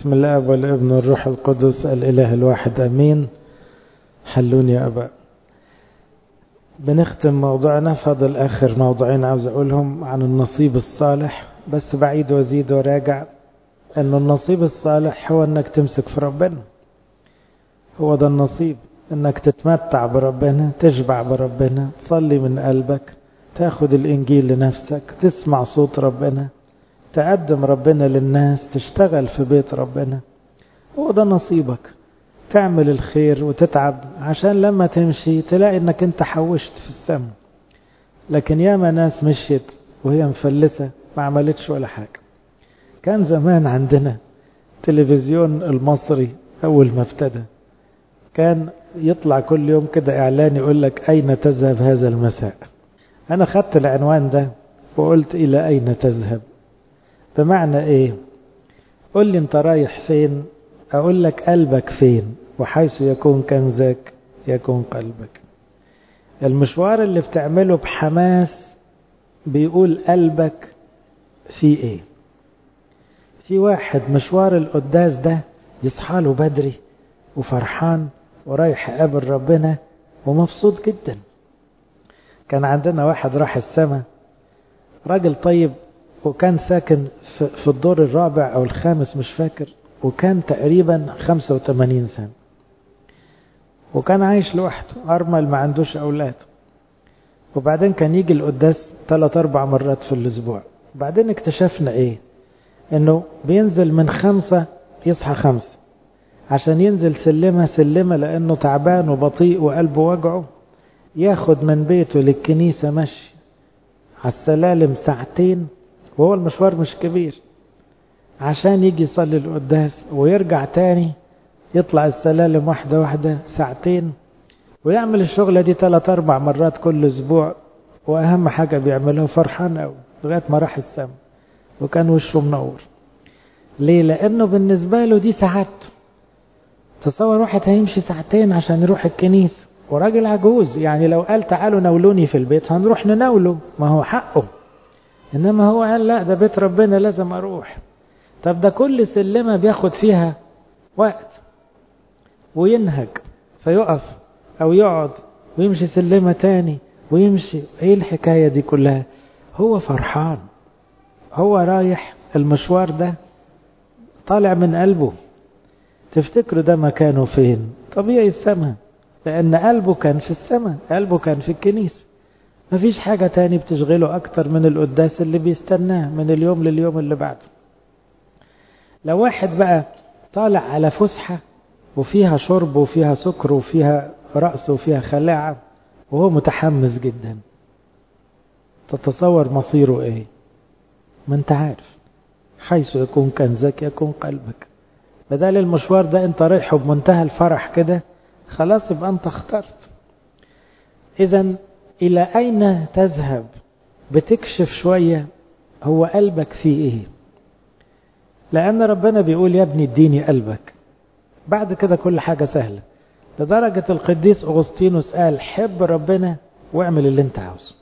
بسم الله والابن والروح القدس الإله الواحد أمين حلون يا أبا بنختم موضوعنا فضل آخر موضوعين عاوز أقولهم عن النصيب الصالح بس بعيد وزيد وراجع أن النصيب الصالح هو أنك تمسك في ربنا هو ده النصيب أنك تتمتع بربنا تشبع بربنا تصلي من قلبك تاخد الإنجيل لنفسك تسمع صوت ربنا تقدم ربنا للناس تشتغل في بيت ربنا هو ده نصيبك تعمل الخير وتتعب عشان لما تمشي تلاقي انك انت حوشت في السماء لكن ياما ناس مشيت وهي مفلسة ما عملتش ولا حاجة كان زمان عندنا تلفزيون المصري أول ما ابتدى كان يطلع كل يوم كده إعلان يقول لك أين تذهب هذا المساء أنا خدت العنوان ده وقلت إلى أين تذهب بمعنى إيه قل لي أنت رايح فين أقول لك قلبك فين وحيث يكون كنزك يكون قلبك المشوار اللي بتعمله بحماس بيقول قلبك في ايه في واحد مشوار القداس ده يصحى له بدري وفرحان ورايح يقابل ربنا ومبسوط جدا كان عندنا واحد راح السماء راجل طيب وكان ساكن في الدور الرابع او الخامس مش فاكر وكان تقريبا 85 سنة وكان عايش لوحده أرمل ما عندوش أولاد وبعدين كان يجي القداس ثلاث أربع مرات في الأسبوع بعدين اكتشفنا إيه إنه بينزل من خمسة يصحى خمسة عشان ينزل سلمة سلمة لأنه تعبان وبطيء وقلبه وجعه ياخد من بيته للكنيسة مشي على السلالم ساعتين وهو المشوار مش كبير عشان يجي يصلي القداس ويرجع تاني يطلع السلالم واحدة واحدة ساعتين ويعمل الشغلة دي ثلاث أربع مرات كل أسبوع وأهم حاجة بيعملها فرحان أوي لغاية ما راح السما وكان وشه منور ليه؟ لأنه بالنسبة له دي سعادته تصور واحد هيمشي ساعتين عشان يروح الكنيسة وراجل عجوز يعني لو قال تعالوا ناولوني في البيت هنروح نناوله ما هو حقه إنما هو قال لا ده بيت ربنا لازم أروح طب ده كل سلمة بياخد فيها وقت وينهج فيقف أو يقعد ويمشي سلمة تاني ويمشي ايه الحكاية دي كلها هو فرحان هو رايح المشوار ده طالع من قلبه تفتكروا ده مكانه فين طبيعي السماء لأن قلبه كان في السماء قلبه كان في الكنيسة مفيش حاجة تاني بتشغله أكتر من القداس اللي بيستناه من اليوم لليوم اللي بعده لو واحد بقى طالع على فسحة وفيها شرب وفيها سكر وفيها رأس وفيها خلاعة وهو متحمس جدا تتصور مصيره ايه ما انت عارف حيث يكون كنزك يكون قلبك بدل المشوار ده انت رايحه بمنتهى الفرح كده خلاص يبقى انت اخترت اذا الى اين تذهب بتكشف شوية هو قلبك فيه ايه لأن ربنا بيقول يا ابني اديني قلبك بعد كده كل حاجة سهلة لدرجة القديس أغسطينوس قال حب ربنا واعمل اللي انت عاوزه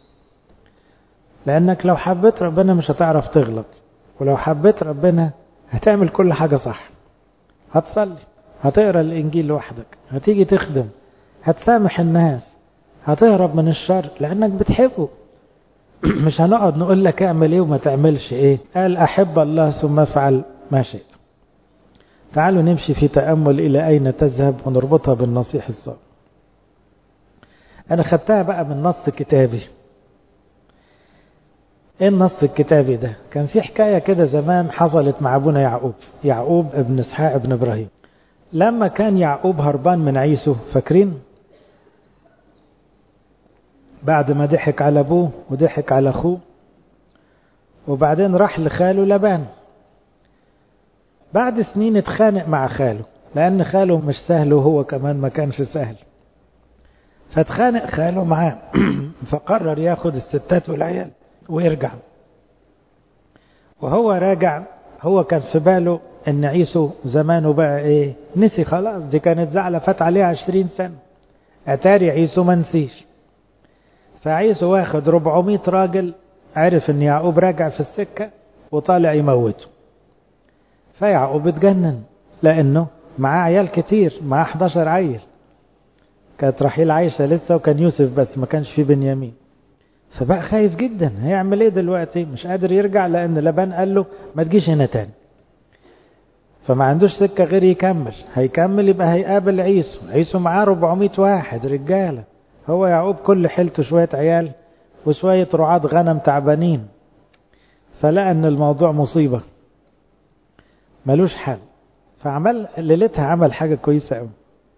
لأنك لو حبيت ربنا مش هتعرف تغلط ولو حبيت ربنا هتعمل كل حاجة صح هتصلي هتقرا الإنجيل لوحدك هتيجي تخدم هتسامح الناس هتهرب من الشر لأنك بتحبه مش هنقعد نقول لك اعمل ايه وما تعملش ايه قال احب الله ثم افعل ما شئت تعالوا نمشي في تأمل إلى أين تذهب ونربطها بالنصيح الصالح أنا خدتها بقى من نص كتابي إيه النص الكتابي ده كان في حكاية كده زمان حصلت مع أبونا يعقوب يعقوب ابن إسحاق ابن إبراهيم لما كان يعقوب هربان من عيسو فاكرين بعد ما ضحك على أبوه وضحك على أخوه وبعدين راح لخاله لبان بعد سنين اتخانق مع خاله لأن خاله مش سهل وهو كمان ما كانش سهل فاتخانق خاله معاه فقرر ياخد الستات والعيال ويرجع وهو راجع هو كان في باله ان عيسو زمانه بقى ايه نسي خلاص دي كانت زعلة فات عليها عشرين سنة اتاري عيسو ما نسيش فعيسو واخد 400 راجل عرف ان يعقوب راجع في السكة وطالع يموته فيعقوب اتجنن لأنه معاه عيال كتير معاه 11 عيل كانت رحيل عايشة لسه وكان يوسف بس ما كانش في بنيامين فبقى خايف جدا هيعمل ايه دلوقتي مش قادر يرجع لأن لبان قال له ما تجيش هنا تاني فما عندوش سكة غير يكمل هيكمل يبقى هيقابل عيسو عيسو معاه 400 واحد رجالة هو يعقوب كل حيلته شوية عيال وشوية رعاة غنم تعبانين فلقى ان الموضوع مصيبة ملوش حل فعمل ليلتها عمل حاجة كويسة قوي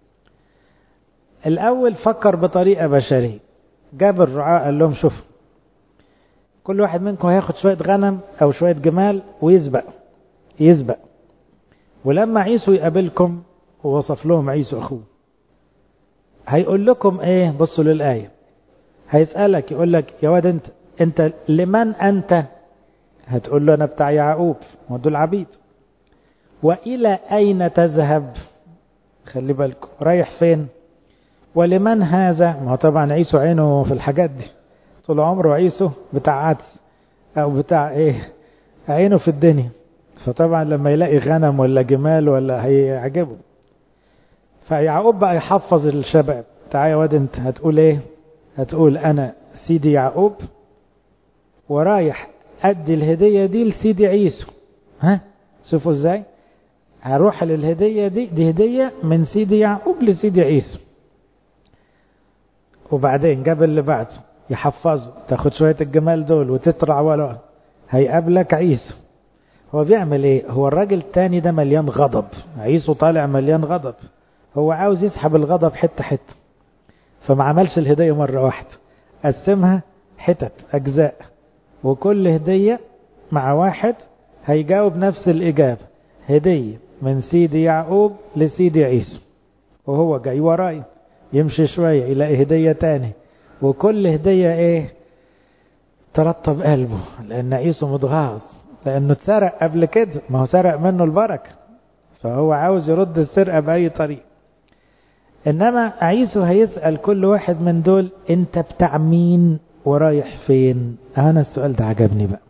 الأول فكر بطريقة بشرية جاب الرعاة قال لهم شوف كل واحد منكم هياخد شوية غنم أو شوية جمال ويسبق يسبق ولما عيسو يقابلكم ووصف لهم عيسو أخوه هيقول لكم ايه بصوا للآية هيسألك يقول لك يا واد انت انت لمن انت هتقول له انا بتاع يعقوب ما دول عبيد والى اين تذهب خلي بالكم رايح فين ولمن هذا ما هو طبعا عيسو عينه في الحاجات دي طول عمره عيسو بتاع عدس او بتاع ايه عينه في الدنيا فطبعا لما يلاقي غنم ولا جمال ولا هيعجبه فيعقوب بقى يحفظ الشباب تعالى يا واد انت هتقول ايه هتقول انا سيدي يعقوب ورايح ادي الهديه دي لسيدي عيسو ها شوفوا ازاي هروح للهديه دي دي هديه من سيدي يعقوب لسيدي عيسو وبعدين جاب اللي بعده يحفظه تاخد شويه الجمال دول وتطلع ورا هيقابلك عيسو هو بيعمل ايه هو الراجل التاني ده مليان غضب عيسو طالع مليان غضب هو عاوز يسحب الغضب حته حته فما عملش الهديه مره واحده قسمها حتت اجزاء وكل هديه مع واحد هيجاوب نفس الاجابه هديه من سيدي يعقوب لسيدي عيسو وهو جاي وراي يمشي شويه يلاقي هديه تاني وكل هديه ايه ترطب قلبه لان عيسو متغاظ لانه اتسرق قبل كده ما هو سرق منه البركه فهو عاوز يرد السرقه باي طريقه انما عيسو هيسال كل واحد من دول انت بتاع مين ورايح فين انا السؤال ده عجبني بقى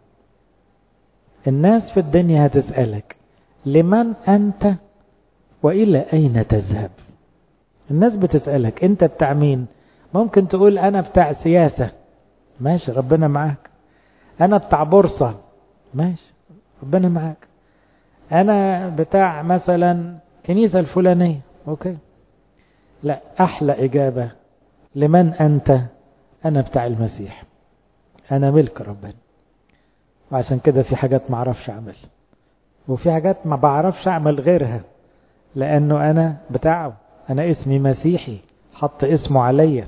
الناس في الدنيا هتسالك لمن انت والى اين تذهب الناس بتسالك انت بتاع مين ممكن تقول انا بتاع سياسه ماشي ربنا معاك انا بتاع بورصه ماشي ربنا معاك انا بتاع مثلا كنيسه الفلانيه اوكي لا احلى اجابه لمن انت انا بتاع المسيح انا ملك ربنا وعشان كده في حاجات ما اعرفش اعمل وفي حاجات ما بعرفش اعمل غيرها لانه انا بتاعه انا اسمي مسيحي حط اسمه عليا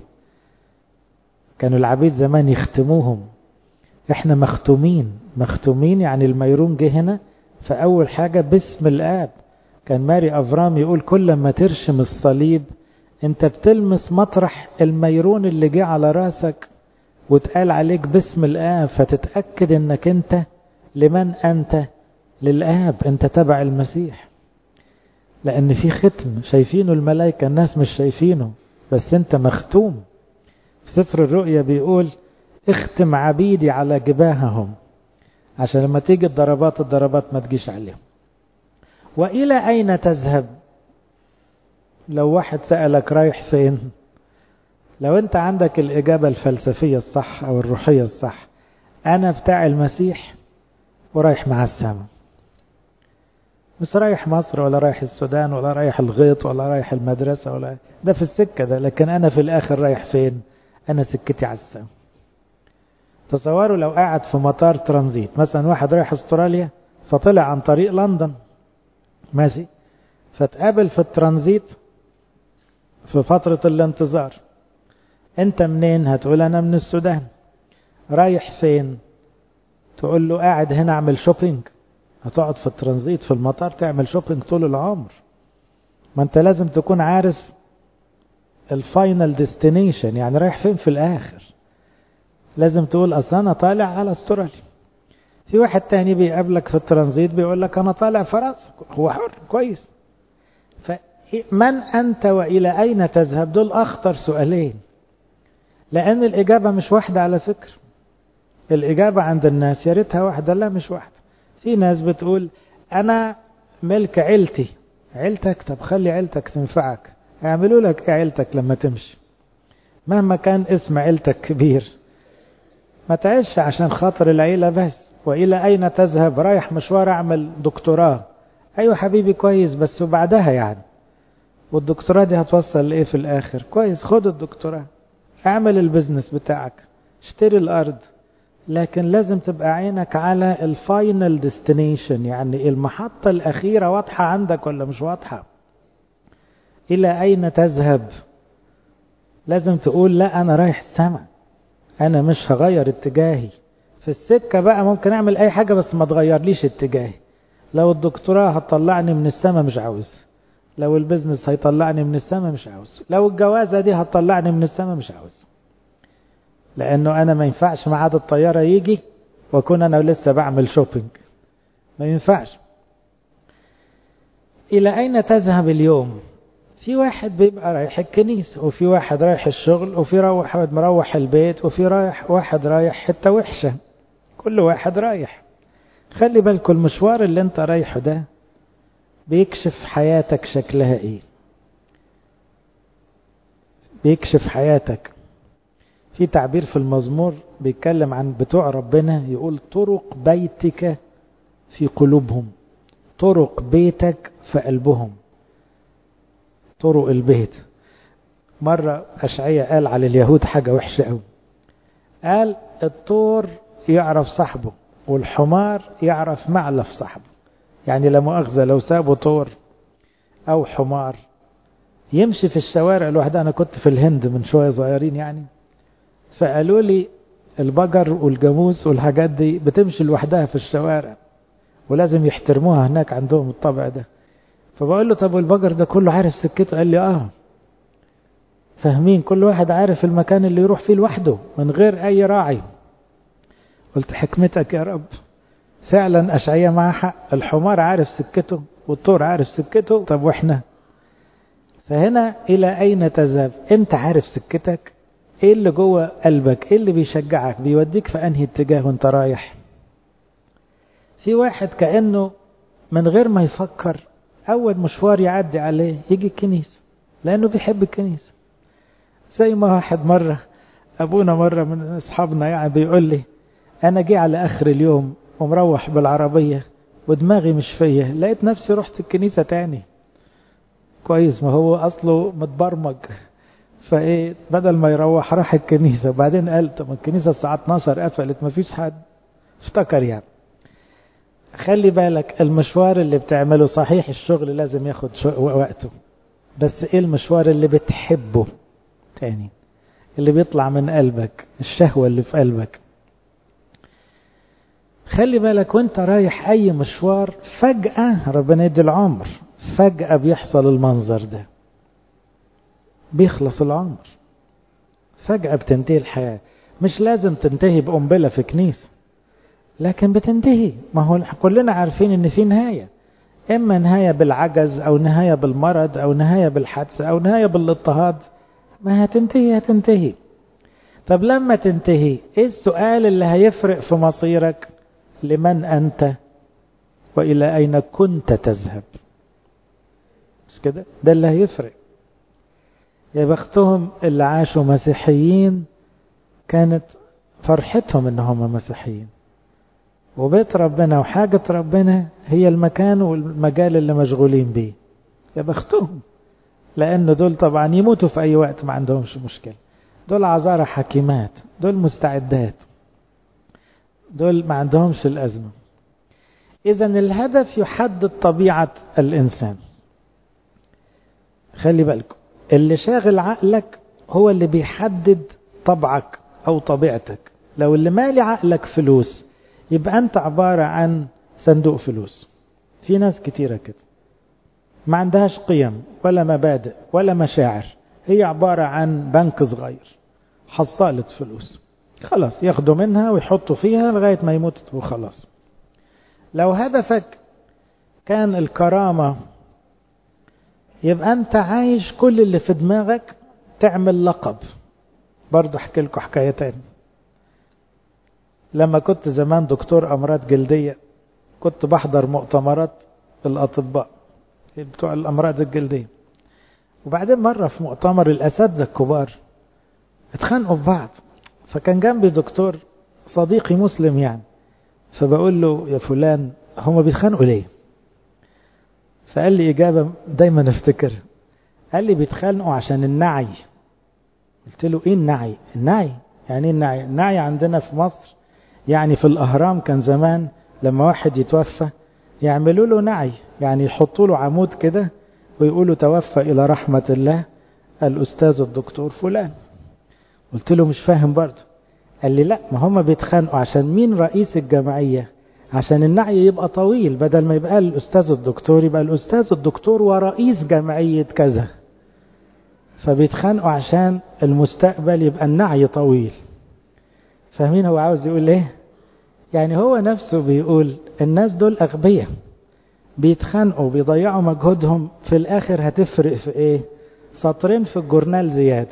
كانوا العبيد زمان يختموهم احنا مختومين مختومين يعني الميرون جه هنا فاول حاجه باسم الاب كان ماري افرام يقول كل ما ترشم الصليب انت بتلمس مطرح الميرون اللي جه على راسك وتقال عليك باسم الاب فتتاكد انك انت لمن انت للاب انت تبع المسيح لان في ختم شايفينه الملائكه الناس مش شايفينه بس انت مختوم في سفر الرؤيا بيقول اختم عبيدي على جباههم عشان لما تيجي الضربات الضربات ما تجيش عليهم والى اين تذهب لو واحد سالك رايح فين لو انت عندك الاجابه الفلسفيه الصح او الروحيه الصح انا بتاع المسيح ورايح مع السماء مش رايح مصر ولا رايح السودان ولا رايح الغيط ولا رايح المدرسة ولا ده في السكة ده لكن أنا في الآخر رايح فين أنا سكتي على السماء تصوروا لو قاعد في مطار ترانزيت مثلا واحد رايح استراليا فطلع عن طريق لندن ماشي فتقابل في الترانزيت في فترة الانتظار انت منين هتقول انا من السودان رايح فين تقول له قاعد هنا اعمل شوبينج هتقعد في الترانزيت في المطار تعمل شوبينج طول العمر ما انت لازم تكون عارف الفاينل ديستنيشن يعني رايح فين في الاخر لازم تقول اصل انا طالع على استراليا في واحد تاني بيقابلك في الترانزيت بيقول لك انا طالع فرنسا هو حر كويس فمن انت والى اين تذهب دول اخطر سؤالين لان الاجابه مش واحده على فكره الاجابه عند الناس يا ريتها واحده لا مش واحده في ناس بتقول انا ملك عيلتي عيلتك طب خلي عيلتك تنفعك هيعملوا لك ايه عيلتك لما تمشي مهما كان اسم عيلتك كبير ما تعيش عشان خاطر العيلة بس وإلى أين تذهب رايح مشوار أعمل دكتوراه أيوة حبيبي كويس بس وبعدها يعني والدكتوراه دي هتوصل لإيه في الآخر كويس خد الدكتوراه اعمل البزنس بتاعك اشتري الأرض لكن لازم تبقى عينك على الفاينل ديستنيشن يعني المحطة الأخيرة واضحة عندك ولا مش واضحة إلى أين تذهب لازم تقول لا أنا رايح السماء أنا مش هغير اتجاهي في السكة بقى ممكن أعمل أي حاجة بس ما تغيرليش اتجاهي لو الدكتوراه هتطلعني من السماء مش عاوز لو البزنس هيطلعني من السماء مش عاوز لو الجوازة دي هتطلعني من السماء مش عاوز لأنه أنا ما ينفعش ميعاد الطيارة يجي وأكون أنا لسه بعمل شوبينج ما ينفعش إلى أين تذهب اليوم في واحد بيبقى رايح الكنيسة وفي واحد رايح الشغل وفي واحد مروح البيت وفي رايح واحد رايح حتة وحشة كل واحد رايح خلي بالكم المشوار اللي انت رايحه ده بيكشف حياتك شكلها ايه بيكشف حياتك في تعبير في المزمور بيتكلم عن بتوع ربنا يقول طرق بيتك في قلوبهم طرق بيتك في قلبهم طرق البيت مرة أشعية قال على اليهود حاجة وحشة قوي قال الطور يعرف صاحبه والحمار يعرف معلف صاحبه يعني لا مؤاخذة لو سابوا طور أو حمار يمشي في الشوارع لوحده أنا كنت في الهند من شوية صغيرين يعني فقالوا لي البقر والجاموس والحاجات دي بتمشي لوحدها في الشوارع ولازم يحترموها هناك عندهم الطبع ده فبقول له طب والبقر ده كله عارف سكته قال لي اه فاهمين كل واحد عارف المكان اللي يروح فيه لوحده من غير اي راعي قلت حكمتك يا رب فعلا أشعية مع حق الحمار عارف سكته والطور عارف سكته طب واحنا فهنا إلى أين تذهب أنت عارف سكتك إيه اللي جوه قلبك إيه اللي بيشجعك بيوديك في أنهي اتجاه وانت رايح في واحد كأنه من غير ما يفكر أول مشوار يعدي عليه يجي الكنيسة لأنه بيحب الكنيسة زي ما واحد مرة أبونا مرة من أصحابنا يعني بيقول لي أنا جي على آخر اليوم ومروح بالعربية ودماغي مش فيا لقيت نفسي رحت الكنيسة تاني كويس ما هو أصله متبرمج فإيه بدل ما يروح راح الكنيسة وبعدين قال طب الكنيسة الساعة 12 قفلت ما فيش حد افتكر يعني خلي بالك المشوار اللي بتعمله صحيح الشغل لازم ياخد وقته بس ايه المشوار اللي بتحبه تاني اللي بيطلع من قلبك الشهوة اللي في قلبك خلي بالك وانت رايح اي مشوار فجأة ربنا يدي العمر فجأة بيحصل المنظر ده بيخلص العمر فجأة بتنتهي الحياة مش لازم تنتهي بقنبلة في كنيسة لكن بتنتهي ما هو كلنا عارفين ان في نهاية اما نهاية بالعجز او نهاية بالمرض او نهاية بالحادثة او نهاية بالاضطهاد ما هتنتهي هتنتهي طب لما تنتهي ايه السؤال اللي هيفرق في مصيرك لمن أنت وإلى أين كنت تذهب مش كده ده اللي هيفرق يا بختهم اللي عاشوا مسيحيين كانت فرحتهم انهم مسيحيين وبيت ربنا وحاجة ربنا هي المكان والمجال اللي مشغولين بيه يا بختهم لأن دول طبعا يموتوا في أي وقت ما عندهمش مشكلة دول عذارى حكيمات دول مستعدات دول ما عندهمش الأزمة إذا الهدف يحدد طبيعة الإنسان خلي بالكم اللي شاغل عقلك هو اللي بيحدد طبعك أو طبيعتك لو اللي مالي عقلك فلوس يبقى أنت عبارة عن صندوق فلوس في ناس كتيرة كده ما عندهاش قيم ولا مبادئ ولا مشاعر هي عبارة عن بنك صغير حصالة فلوس خلاص ياخدوا منها ويحطوا فيها لغاية ما يموت وخلاص لو هدفك كان الكرامة يبقى أنت عايش كل اللي في دماغك تعمل لقب برضه أحكي لكم حكاية تاني لما كنت زمان دكتور أمراض جلدية كنت بحضر مؤتمرات الأطباء بتوع الأمراض الجلدية وبعدين مرة في مؤتمر الأساتذة الكبار اتخانقوا في بعض فكان جنبي دكتور صديقي مسلم يعني فبقول له يا فلان هما بيتخانقوا ليه فقال لي إجابة دايما افتكرها قال لي بيتخانقوا عشان النعي قلت له ايه النعي النعي يعني ايه النعي النعي عندنا في مصر يعني في الأهرام كان زمان لما واحد يتوفى يعملوا له نعي يعني يحطوا له عمود كده ويقولوا توفى إلى رحمة الله الأستاذ الدكتور فلان قلت له مش فاهم برضه قال لي لا ما هم بيتخانقوا عشان مين رئيس الجمعية عشان النعي يبقى طويل بدل ما يبقى الأستاذ الدكتور يبقى الأستاذ الدكتور ورئيس جمعية كذا فبيتخانقوا عشان المستقبل يبقى النعي طويل فاهمين هو عاوز يقول ايه يعني هو نفسه بيقول الناس دول أغبياء بيتخانقوا بيضيعوا مجهودهم في الآخر هتفرق في ايه سطرين في الجورنال زيادة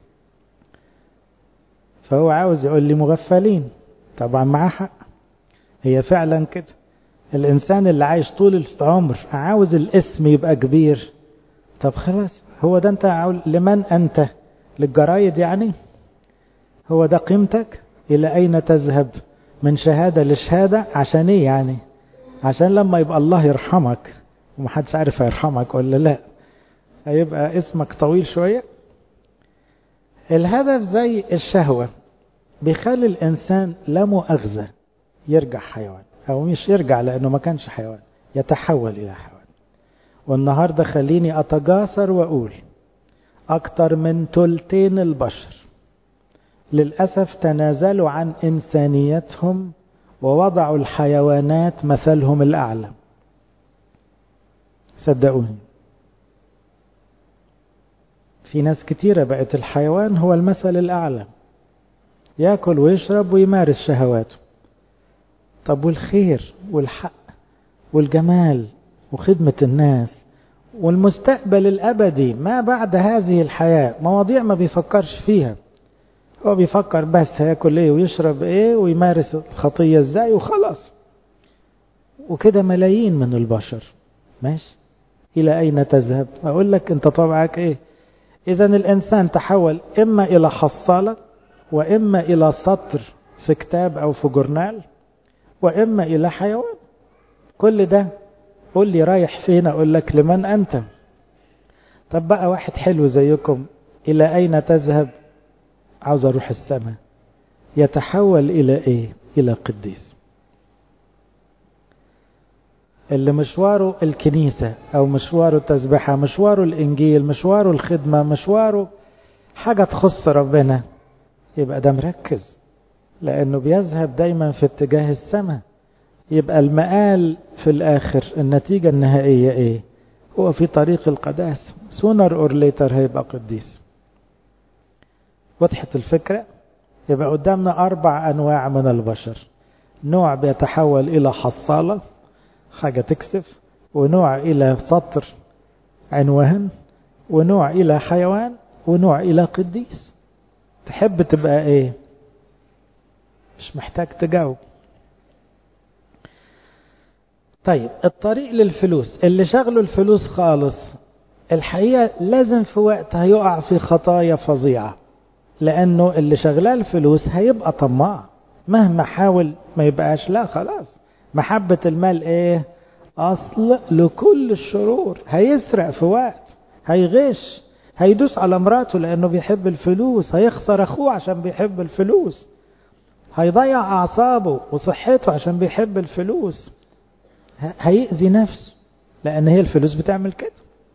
فهو عاوز يقول لي مغفلين طبعا معاه حق هي فعلا كده الإنسان اللي عايش طول العمر عاوز الاسم يبقى كبير طب خلاص هو ده انت عاول لمن أنت للجرايد يعني هو ده قيمتك إلى أين تذهب من شهادة لشهادة عشان إيه يعني عشان لما يبقى الله يرحمك ومحدش عارف هيرحمك ولا لا هيبقى اسمك طويل شوية الهدف زي الشهوة بيخلي الإنسان لا مؤاخذة يرجع حيوان أو مش يرجع لأنه ما كانش حيوان يتحول إلى حيوان والنهاردة خليني أتجاسر وأقول أكتر من تلتين البشر للأسف تنازلوا عن إنسانيتهم ووضعوا الحيوانات مثلهم الأعلى صدقوني في ناس كتيرة بقت الحيوان هو المثل الأعلى يأكل ويشرب ويمارس شهواته طب والخير والحق والجمال وخدمة الناس والمستقبل الأبدي ما بعد هذه الحياة مواضيع ما بيفكرش فيها هو بيفكر بس هياكل ايه ويشرب ايه ويمارس الخطية ازاي وخلاص وكده ملايين من البشر ماشي إلى أين تذهب أقول لك أنت طبعك إيه إذا الإنسان تحول إما إلى حصالة وإما إلى سطر في كتاب أو في جورنال وإما إلى حيوان كل ده قول لي رايح فين أقول لك لمن أنت طب بقى واحد حلو زيكم إلى أين تذهب عاوز أروح السماء يتحول إلى إيه إلى قديس اللي مشواره الكنيسة أو مشواره التسبحة مشواره الإنجيل مشواره الخدمة مشواره حاجة تخص ربنا يبقى ده مركز لأنه بيذهب دايما في اتجاه السماء يبقى المقال في الآخر النتيجة النهائية إيه هو في طريق القداس sooner or later هيبقى قديس وضحت الفكرة يبقى قدامنا أربع أنواع من البشر نوع بيتحول إلى حصالة حاجة تكسف ونوع إلى سطر عنوان ونوع إلى حيوان ونوع إلى قديس تحب تبقى إيه مش محتاج تجاوب طيب الطريق للفلوس اللي شغله الفلوس خالص الحقيقة لازم في وقت هيقع في خطايا فظيعة لأنه اللي شغلاه الفلوس هيبقى طماع مهما حاول ما يبقاش لا خلاص محبة المال ايه أصل لكل الشرور هيسرق في وقت هيغش هيدوس على مراته لأنه بيحب الفلوس هيخسر أخوه عشان بيحب الفلوس هيضيع أعصابه وصحته عشان بيحب الفلوس هيأذي نفسه لأن هي الفلوس بتعمل كده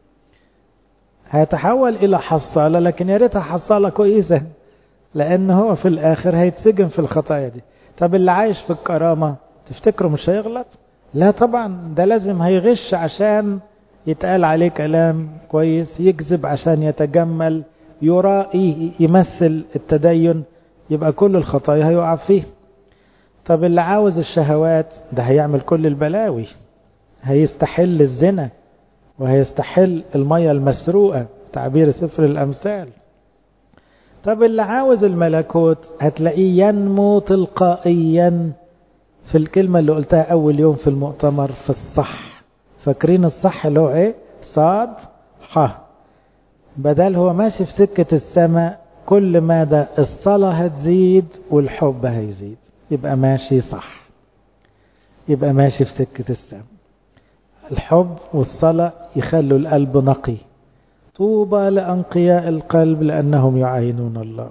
هيتحول إلى حصالة لكن يا ريتها حصالة كويسة لأن هو في الآخر هيتسجن في الخطايا دي طب اللي عايش في الكرامة تفتكروا مش هيغلط لا طبعا ده لازم هيغش عشان يتقال عليه كلام كويس يكذب عشان يتجمل يرائي يمثل التدين يبقى كل الخطايا هيقع فيه طب اللي عاوز الشهوات ده هيعمل كل البلاوي هيستحل الزنا وهيستحل المية المسروقة تعبير سفر الأمثال طب اللي عاوز الملكوت هتلاقيه ينمو تلقائيا في الكلمة اللي قلتها أول يوم في المؤتمر في الصح فاكرين الصح اللي هو إيه صاد ح بدل هو ماشي في سكة السماء كل ما ده الصلاة هتزيد والحب هيزيد يبقى ماشي صح يبقى ماشي في سكة السماء الحب والصلاة يخلوا القلب نقي طوبى لأنقياء القلب لأنهم يعينون الله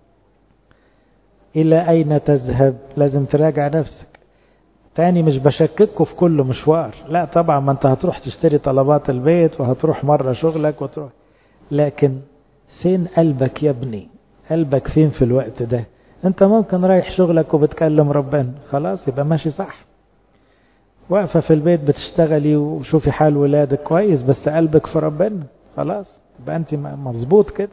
إلى أين تذهب لازم تراجع نفسك تاني مش بشككه في كل مشوار لا طبعا ما انت هتروح تشتري طلبات البيت وهتروح مرة شغلك وتروح لكن فين قلبك يا ابني قلبك فين في الوقت ده انت ممكن رايح شغلك وبتكلم ربنا خلاص يبقى ماشي صح واقفة في البيت بتشتغلي وشوفي حال ولادك كويس بس قلبك في ربنا خلاص يبقى انت مظبوط كده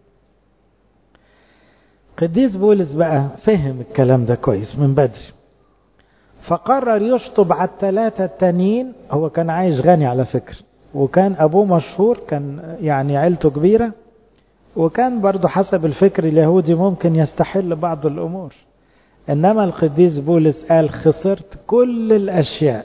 قديس بولس بقى فهم الكلام ده كويس من بدري فقرر يشطب على الثلاثة التانيين هو كان عايش غني على فكرة وكان أبوه مشهور كان يعني عيلته كبيرة وكان برضه حسب الفكر اليهودي ممكن يستحل بعض الأمور إنما القديس بولس قال خسرت كل الأشياء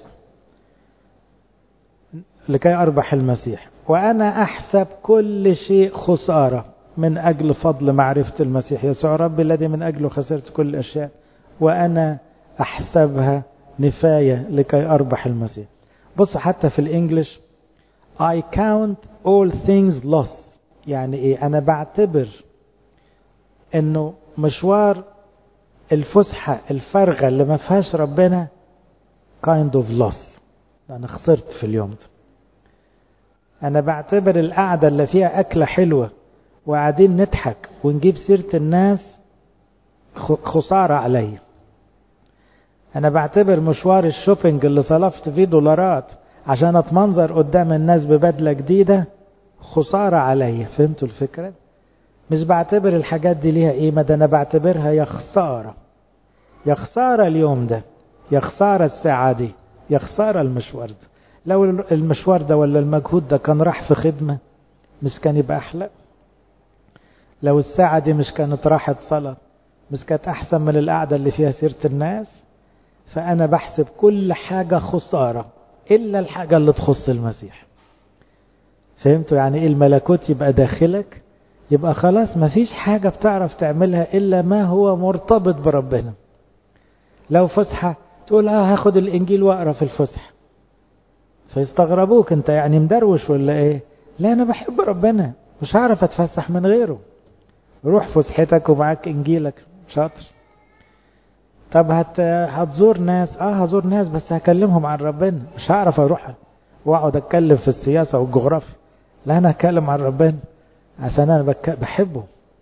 لكي أربح المسيح وأنا أحسب كل شيء خسارة من أجل فضل معرفة المسيح يسوع ربي الذي من أجله خسرت كل الأشياء وأنا أحسبها نفاية لكي أربح المسيح بصوا حتى في الإنجليش I count all things lost يعني إيه أنا بعتبر إنه مشوار الفسحة الفارغة اللي ما فيهاش ربنا kind of loss أنا خسرت في اليوم ده أنا بعتبر القعدة اللي فيها أكلة حلوة وقاعدين نضحك ونجيب سيرة الناس خسارة عليا أنا بعتبر مشوار الشوبينج اللي صرفت فيه دولارات عشان أتمنظر قدام الناس ببدلة جديدة خسارة عليا فهمتوا الفكرة؟ مش بعتبر الحاجات دي ليها قيمة ده أنا بعتبرها يا خسارة يا خسارة اليوم ده يا خسارة الساعة دي يا خسارة المشوار ده لو المشوار ده ولا المجهود ده كان راح في خدمة مش كان يبقى أحلى لو الساعة دي مش كانت راحت صلاة مش كانت أحسن من القعدة اللي فيها سيرة الناس فأنا بحسب كل حاجة خسارة إلا الحاجة اللي تخص المسيح فهمتوا يعني إيه الملكوت يبقى داخلك يبقى خلاص مفيش حاجة بتعرف تعملها إلا ما هو مرتبط بربنا لو فسحة تقول اه هاخد الإنجيل وأقرأ في الفسحة فيستغربوك أنت يعني مدروش ولا إيه لا أنا بحب ربنا مش هعرف أتفسح من غيره روح فسحتك ومعاك إنجيلك شاطر طب هت... هتزور ناس اه هزور ناس بس هكلمهم عن ربنا مش هعرف اروح واقعد اتكلم في السياسة والجغرافيا لا انا اتكلم عن ربنا عشان انا بك... بحبه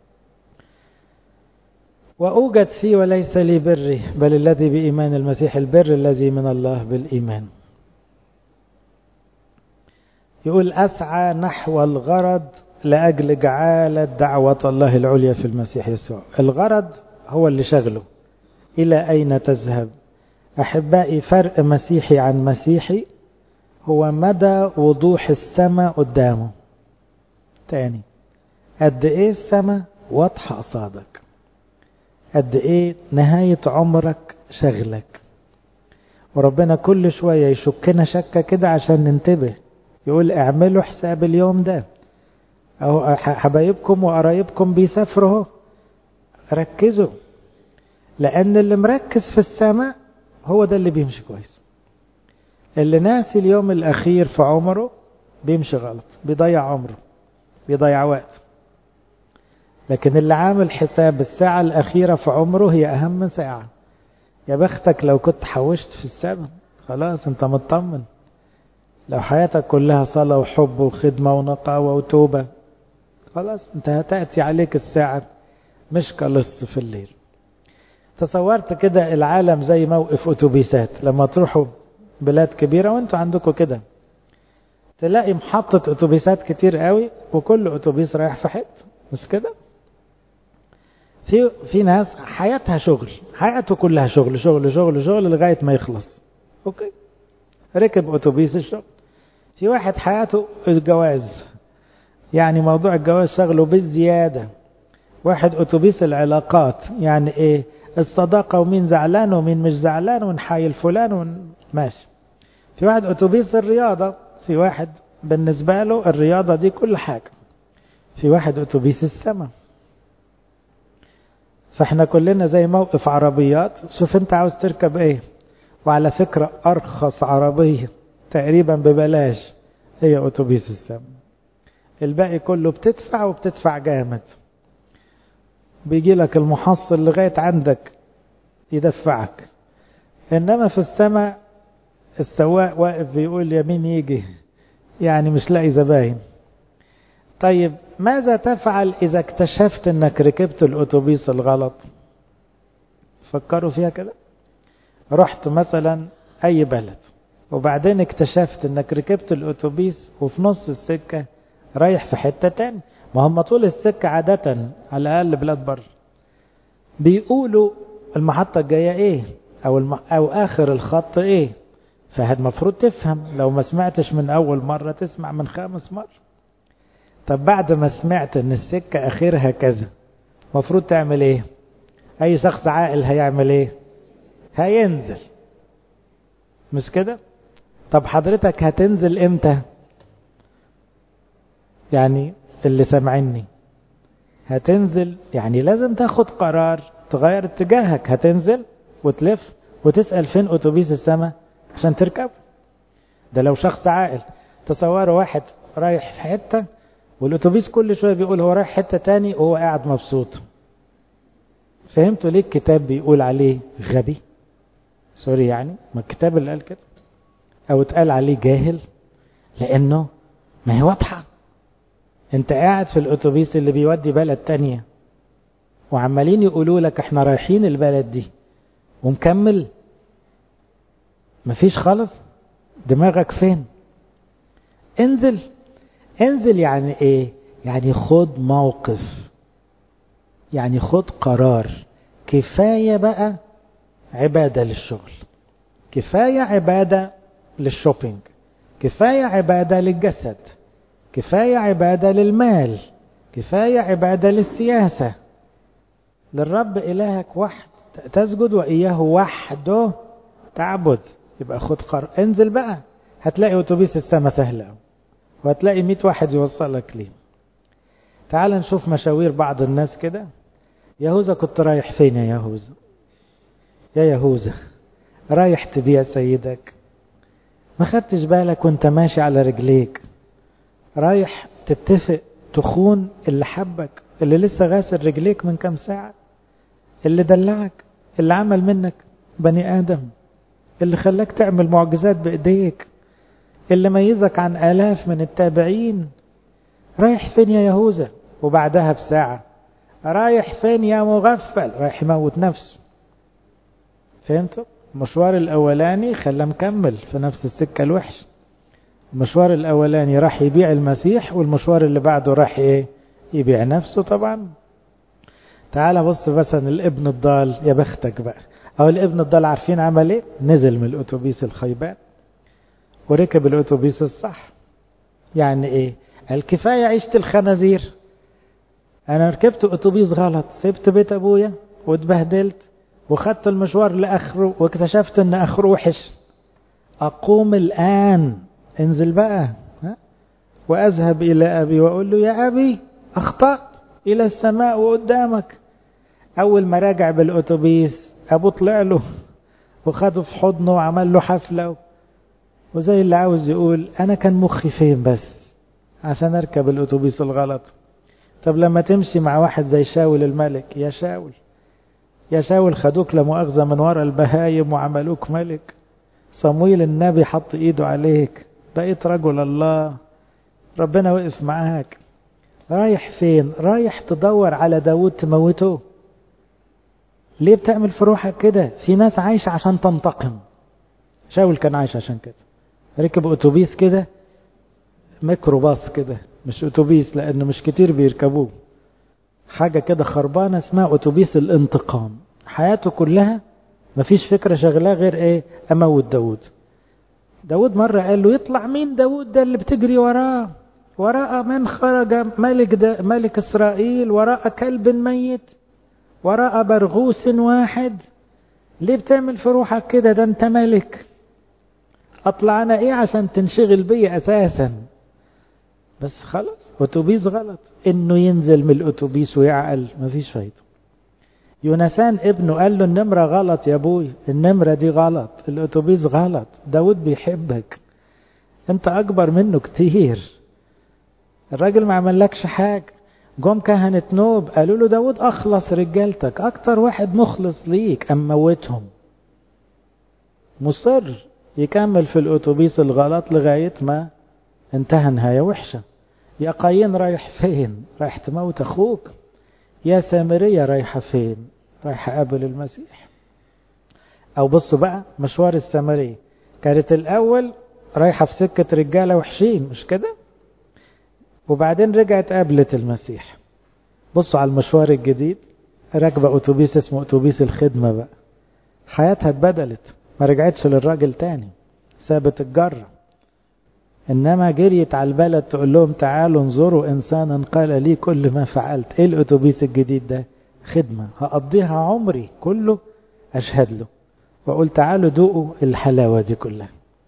واوجد فيه وليس لي بري بل الذي بايمان المسيح البر الذي من الله بالايمان يقول اسعى نحو الغرض لاجل جعاله دعوه الله العليا في المسيح يسوع الغرض هو اللي شغله إلى أين تذهب أحبائي فرق مسيحي عن مسيحي هو مدى وضوح السماء قدامه تاني قد ايه السماء واضحة قصادك قد ايه نهاية عمرك شغلك وربنا كل شوية يشكنا شكة كده عشان ننتبه يقول اعملوا حساب اليوم ده أو حبايبكم وقرايبكم بيسافروا ركزوا لأن اللي مركز في السماء هو ده اللي بيمشي كويس اللي ناسي اليوم الأخير في عمره بيمشي غلط بيضيع عمره بيضيع وقته لكن اللي عامل حساب الساعة الأخيرة في عمره هي أهم ساعة يا بختك لو كنت حوشت في السماء خلاص انت مطمن لو حياتك كلها صلاة وحب وخدمة ونقاوة وتوبة خلاص انت هتأتي عليك الساعة مش كلص في الليل تصورت كده العالم زي موقف اتوبيسات لما تروحوا بلاد كبيره وانتوا عندكم كده تلاقي محطة اتوبيسات كتير قوي وكل اتوبيس رايح في حته مش كده في في ناس حياتها شغل حياته كلها شغل شغل شغل شغل لغايه ما يخلص اوكي ركب اتوبيس الشغل في واحد حياته الجواز يعني موضوع الجواز شغله بالزياده واحد اتوبيس العلاقات يعني ايه الصداقة ومين زعلان ومين مش زعلان ونحايل فلان ون... ماشي في واحد أتوبيس الرياضة في واحد بالنسبة له الرياضة دي كل حاجة في واحد أتوبيس السماء فاحنا كلنا زي موقف عربيات شوف انت عاوز تركب ايه وعلى فكرة أرخص عربية تقريبا ببلاش هي أتوبيس السماء الباقي كله بتدفع وبتدفع جامد بيجي لك المحصل لغاية عندك يدفعك إنما في السماء السواق واقف بيقول يمين يجي يعني مش لاقي زباين طيب ماذا تفعل إذا اكتشفت أنك ركبت الأتوبيس الغلط فكروا فيها كده رحت مثلا أي بلد وبعدين اكتشفت أنك ركبت الأتوبيس وفي نص السكة رايح في حتة تاني ما هم طول السكة عادة على الأقل بلاد بره بيقولوا المحطة الجاية ايه أو, الم... أو آخر الخط ايه فالمفروض تفهم لو ما سمعتش من أول مرة تسمع من خامس مرة طب بعد ما سمعت ان السكة اخرها كذا مفروض تعمل ايه اي شخص عاقل هيعمل ايه هينزل مش كده طب حضرتك هتنزل امتى يعني اللي سامعني هتنزل يعني لازم تاخد قرار تغير اتجاهك هتنزل وتلف وتسأل فين اتوبيس السماء عشان تركب ده لو شخص عاقل تصوروا واحد رايح في حته والاتوبيس كل شويه بيقول هو رايح حته تاني وهو قاعد مبسوط فهمتوا ليه الكتاب بيقول عليه غبي سوري يعني ما الكتاب اللي قال كده او اتقال عليه جاهل لانه ما هي واضحه انت قاعد في الاتوبيس اللي بيودي بلد تانية وعمالين يقولوا لك احنا رايحين البلد دي ومكمل مفيش خالص دماغك فين انزل انزل يعني ايه يعني خد موقف يعني خد قرار كفاية بقى عبادة للشغل كفاية عبادة للشوبينج كفاية عبادة للجسد كفاية عبادة للمال كفاية عبادة للسياسة للرب إلهك وحد تسجد وإياه وحده تعبد يبقى خد قرار انزل بقى هتلاقي أتوبيس السما سهلة وهتلاقي مئة واحد يوصلك ليه تعال نشوف مشاوير بعض الناس كده يهوذا كنت رايح فين يا يهوذا يا يهوذا رايح تبيع سيدك ما خدتش بالك وانت ماشي على رجليك رايح تتفق تخون اللي حبك اللي لسه غاسل رجليك من كام ساعة اللي دلعك اللي عمل منك بني آدم اللي خلاك تعمل معجزات بإيديك اللي ميزك عن آلاف من التابعين رايح فين يا يهوذا وبعدها بساعة رايح فين يا مغفل رايح يموت نفسه فهمتوا المشوار الأولاني خلاه مكمل في نفس السكة الوحش المشوار الأولاني راح يبيع المسيح والمشوار اللي بعده راح إيه يبيع نفسه طبعا تعال بص مثلا الابن الضال يا بختك بقى أو الابن الضال عارفين عمل إيه نزل من الأتوبيس الخيبان وركب الأتوبيس الصح يعني إيه الكفاية عيشة الخنازير أنا ركبت أتوبيس غلط سبت بيت أبويا واتبهدلت وخدت المشوار لآخره واكتشفت أن آخره وحش أقوم الآن انزل بقى ها؟ وأذهب إلى أبي وأقول له يا أبي أخطأت إلى السماء وقدامك أول ما راجع بالأتوبيس أبوه طلع له وخده في حضنه وعمل له حفلة وزي اللي عاوز يقول أنا كان مخي فين بس عشان أركب الأتوبيس الغلط طب لما تمشي مع واحد زي شاول الملك يا شاول يا شاول خدوك لمؤاخذة من ورا البهايم وعملوك ملك صمويل النبي حط ايده عليك بقيت رجل الله ربنا وقف معاك رايح فين رايح تدور على داود تموته ليه بتعمل في روحك كده في ناس عايشة عشان تنتقم شاول كان عايش عشان كده ركب اتوبيس كده ميكروباص كده مش اتوبيس لانه مش كتير بيركبوه حاجة كده خربانة اسمها اتوبيس الانتقام حياته كلها مفيش فكرة شغلاه غير ايه اموت داود داود مرة قال له يطلع مين داود ده اللي بتجري وراه وراء من خرج ملك ده ملك اسرائيل وراء كلب ميت وراء برغوث واحد ليه بتعمل في روحك كده ده انت ملك اطلع انا ايه عشان تنشغل بي اساسا بس خلاص اتوبيس غلط انه ينزل من الاتوبيس ويعقل مفيش فايده يونسان ابنه قال له النمرة غلط يا ابوي النمرة دي غلط الاتوبيس غلط داود بيحبك انت اكبر منه كتير الراجل ما عملكش حاجة جم كهنة نوب قالوا له داود اخلص رجالتك اكتر واحد مخلص ليك ام موتهم مصر يكمل في الاتوبيس الغلط لغاية ما انتهى نهاية وحشة يا قايين رايح فين رايح تموت اخوك يا سامرية رايحة فين رايحة قابل المسيح او بصوا بقى مشوار السامرية كانت الاول رايحة في سكة رجالة وحشين مش كده وبعدين رجعت قابلت المسيح بصوا على المشوار الجديد راكبة اتوبيس اسمه اتوبيس الخدمة بقى حياتها اتبدلت ما رجعتش للراجل تاني سابت الجرة انما جريت على البلد تقول لهم تعالوا انظروا انسانا قال لي كل ما فعلت ايه الاتوبيس الجديد ده خدمة هقضيها عمري كله اشهد له واقول تعالوا دوقوا الحلاوة دي كلها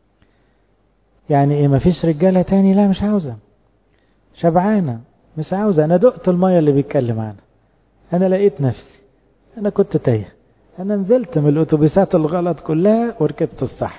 يعني ايه مفيش رجالة تاني لا مش عاوزة شبعانة مش عاوزة انا دقت المية اللي بيتكلم عنها انا لقيت نفسي انا كنت تايه انا نزلت من الاتوبيسات الغلط كلها وركبت الصح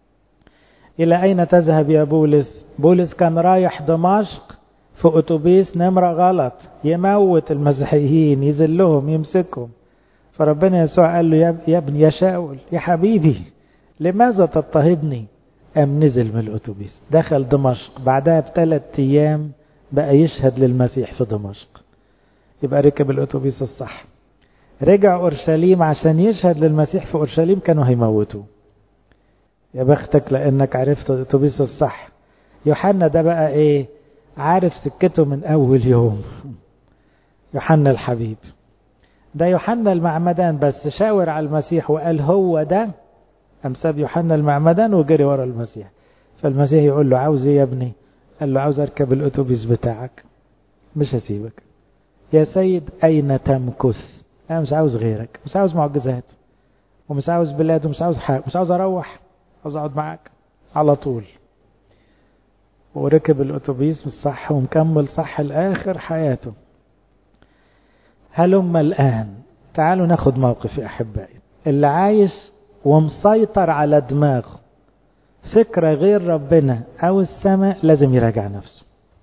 الى اين تذهب يا بولس بولس كان رايح دمشق في اتوبيس نمرة غلط يموت المسيحيين يذلهم يمسكهم فربنا يسوع قال له يا ابني يا شاول يا حبيبي لماذا تضطهدني قام نزل من الاتوبيس دخل دمشق بعدها بثلاث ايام بقى يشهد للمسيح في دمشق يبقى ركب الاتوبيس الصح رجع اورشليم عشان يشهد للمسيح في اورشليم كانوا هيموتوه يا بختك لانك عرفت الاتوبيس الصح يوحنا ده بقى ايه عارف سكته من اول يوم يوحنا الحبيب ده يوحنا المعمدان بس شاور على المسيح وقال هو ده قام ساب يوحنا المعمدان وجري ورا المسيح فالمسيح يقول له عاوز ايه يا ابني قال له عاوز اركب الاتوبيس بتاعك مش هسيبك يا سيد اين تمكث انا مش عاوز غيرك مش عاوز معجزات ومش عاوز بلاد ومش عاوز حاجه مش عاوز اروح عاوز اقعد معاك على طول وركب الاتوبيس الصح ومكمل صح لاخر حياته هلم الان تعالوا ناخد موقف يا احبائي اللي عايش ومسيطر على دماغه فكرة غير ربنا او السماء لازم يراجع نفسه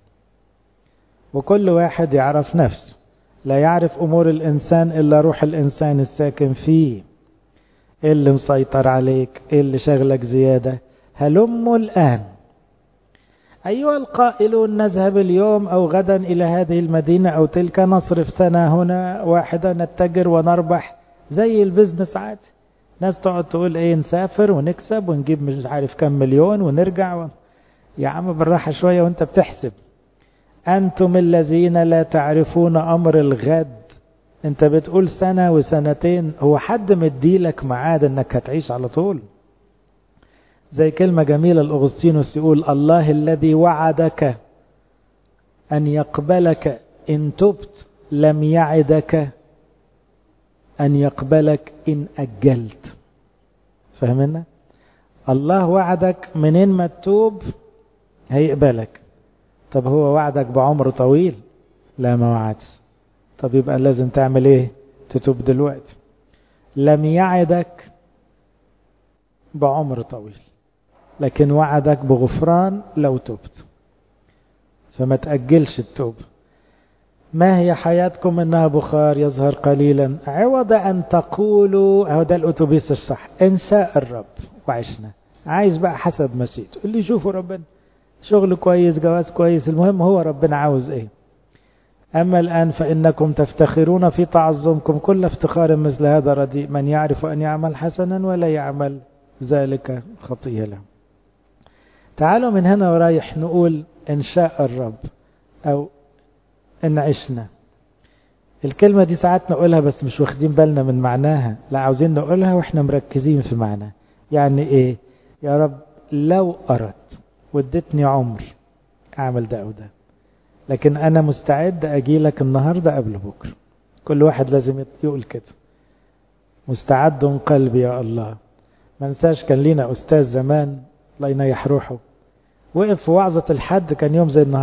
وكل واحد يعرف نفسه لا يعرف امور الانسان الا روح الانسان الساكن فيه ايه اللي مسيطر عليك ايه اللي شغلك زيادة هلموا الآن أيها القائلون نذهب اليوم أو غدا إلى هذه المدينة أو تلك نصرف سنة هنا واحدة نتجر ونربح زي البزنس عادي ناس تقعد تقول ايه نسافر ونكسب ونجيب مش عارف كم مليون ونرجع و... يا عم بالراحة شوية وانت بتحسب أنتم الذين لا تعرفون أمر الغد انت بتقول سنة وسنتين هو حد مديلك معاد انك هتعيش على طول زي كلمة جميلة الأغسطينوس يقول الله الذي وعدك أن يقبلك إن تبت لم يعدك أن يقبلك إن أجلت فهمنا الله وعدك منين ما تتوب هيقبلك طب هو وعدك بعمر طويل لا ما وعدش طب يبقى لازم تعمل ايه تتوب دلوقتي لم يعدك بعمر طويل لكن وعدك بغفران لو تبت فما تأجلش التوب ما هي حياتكم انها بخار يظهر قليلا عوض ان تقولوا اهو ده الاتوبيس الصح ان شاء الرب وعشنا عايز بقى حسب مشيئته اللي يشوفه ربنا شغل كويس جواز كويس المهم هو ربنا عاوز ايه أما الآن فإنكم تفتخرون في تعظمكم كل افتخار مثل هذا رديء من يعرف أن يعمل حسنا ولا يعمل ذلك خطية له تعالوا من هنا ورايح نقول إن شاء الرب أو إن عشنا الكلمة دي ساعات نقولها بس مش واخدين بالنا من معناها لا عاوزين نقولها وإحنا مركزين في معناها يعني إيه يا رب لو أردت وادتني عمر أعمل ده أو ده لكن أنا مستعد أجي لك النهاردة قبل بكرة كل واحد لازم يقول كده مستعد قلبي يا الله ما انساش كان لينا أستاذ زمان الله ينيح روحه وقف في وعظة الحد كان يوم زي النهاردة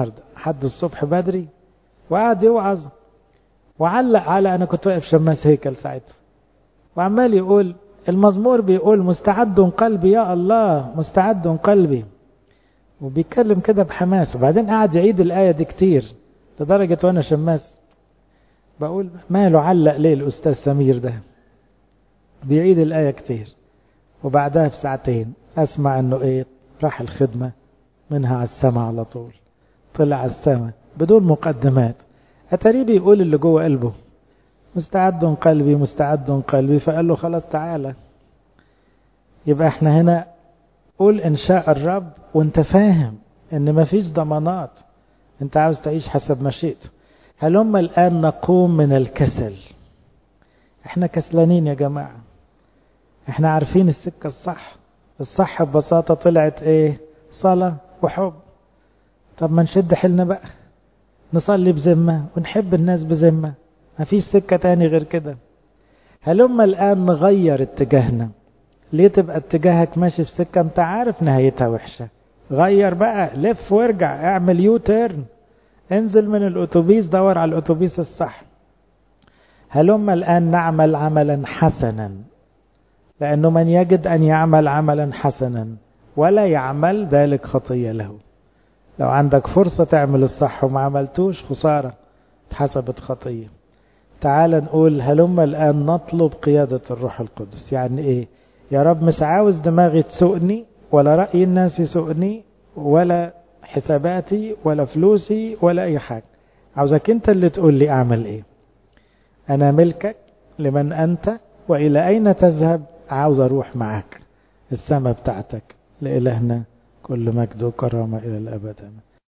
حد الصبح بدري وقعد يوعظ وعلق على أنا كنت واقف شماس هيكل ساعتها وعمال يقول المزمور بيقول مستعد قلبي يا الله مستعد قلبي وبيتكلم كده بحماس وبعدين قعد يعيد الآية دي كتير لدرجة وأنا شماس بقول ماله علق ليه الأستاذ سمير ده بيعيد الآية كتير وبعدها بساعتين أسمع إنه إيه راح الخدمة منها على السماء على طول طلع على السماء بدون مقدمات أتاري بيقول اللي جوه قلبه مستعد قلبي مستعد قلبي فقال له خلاص تعالى يبقى احنا هنا قول إن شاء الرب وانت فاهم ان مفيش ضمانات انت عاوز تعيش حسب مشيئته هلما الآن نقوم من الكسل احنا كسلانين يا جماعة احنا عارفين السكة الصح الصح ببساطة طلعت ايه صلاة وحب طب ما نشد حيلنا بقى نصلي بذمة ونحب الناس بذمة مفيش سكة تاني غير كده هلما الآن نغير اتجاهنا ليه تبقى اتجاهك ماشي في سكة انت عارف نهايتها وحشة غير بقى لف وارجع اعمل يو تيرن انزل من الاتوبيس دور على الاتوبيس الصح هلما الآن نعمل عملا حسنا لأنه من يجد أن يعمل عملا حسنا ولا يعمل ذلك خطية له لو عندك فرصة تعمل الصح وما عملتوش خسارة اتحسبت خطية تعال نقول هلما الآن نطلب قيادة الروح القدس يعني ايه يا رب مش عاوز دماغي تسوقني ولا رأي الناس يسوقني ولا حساباتي ولا فلوسي ولا أي حاجة عاوزك أنت اللي تقول لي أعمل إيه أنا ملكك لمن أنت وإلى أين تذهب عاوز أروح معك السماء بتاعتك لإلهنا كل مجد وكرامة إلى الأبد